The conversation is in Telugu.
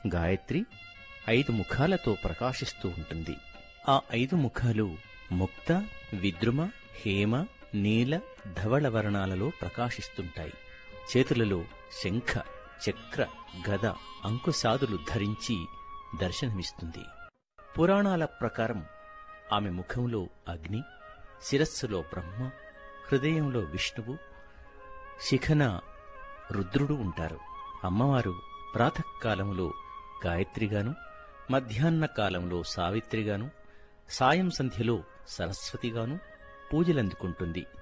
గాయత్రి ఐదు ముఖాలతో ప్రకాశిస్తూ ఉంటుంది ఆ ఐదు ముఖాలు ముక్త విద్రుమ హేమ నీల ధవళ వర్ణాలలో ప్రకాశిస్తుంటాయి చేతులలో శంఖ చక్ర గద అంకుశాదులు ధరించి దర్శనమిస్తుంది పురాణాల ప్రకారం ఆమె ముఖంలో అగ్ని శిరస్సులో బ్రహ్మ హృదయంలో విష్ణువు శిఖన రుద్రుడు ఉంటారు అమ్మవారు ప్రాతకాలంలో గాయత్రిగాను మధ్యాహ్న కాలంలో సావిత్రిగాను సాయం సంధ్యలో సరస్వతిగాను పూజలందుకుంటుంది